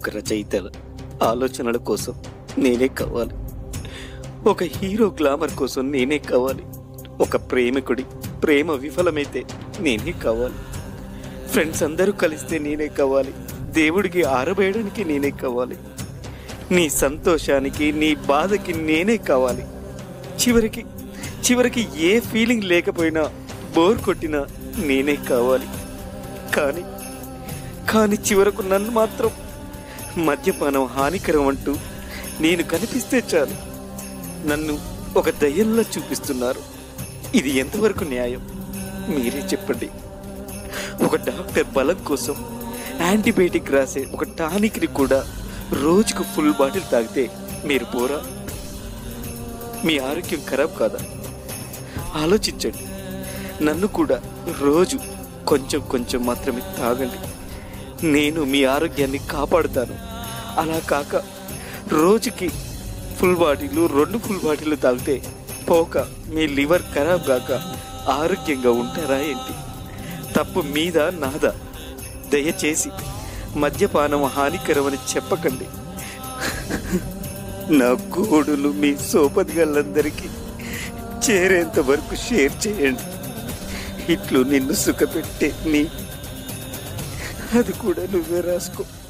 ఒక రచయితల ఆలోచనల కోసం నేనే కావాలి ఒక హీరో గ్లామర్ కోసం నేనే కావాలి ఒక ప్రేమికుడి ప్రేమ విఫలమైతే నేనే కావాలి ఫ్రెండ్స్ అందరూ కలిస్తే నేనే కావాలి దేవుడికి ఆరబేయడానికి నేనే కావాలి నీ సంతోషానికి నీ బాధకి నేనే కావాలి చివరికి చివరికి ఏ ఫీలింగ్ లేకపోయినా బోర్ కొట్టినా నేనే కావాలి కానీ కానీ చివరకు నన్ను మాత్రం మద్యపానం హానికరం అంటూ నేను కనిపిస్తే చాలు నన్ను ఒక దయ్యంలా చూపిస్తున్నారు ఇది ఎంతవరకు న్యాయం మీరే చెప్పండి ఒక డాక్టర్ బలం కోసం యాంటీబయాటిక్ రాసే ఒక టానిక్ని కూడా రోజుకు ఫుల్ బాటిల్ తాగితే మీరు పోరా మీ ఆరోగ్యం ఖరాబ్ కాదా ఆలోచించండి నన్ను కూడా రోజు కొంచెం కొంచెం మాత్రమే తాగండి నేను మీ ఆరోగ్యాన్ని కాపాడుతాను అలా కాక రోజుకి ఫుల్ బాటిల్ రెండు ఫుల్ బాటిల్ తాగితే పోక మీ లివర్ ఖరాబ్ కాక ఆరోగ్యంగా ఉంటారా ఏంటి తప్పు మీద నాదా దయచేసి మద్యపానం హానికరమని చెప్పకండి నా గోడులు మీ సోపదిగాళ్ళందరికీ చేరేంత వరకు షేర్ చేయండి ఇట్లు నిన్ను సుఖపెట్టే నీ అది కూడా నువ్వే రాసుకో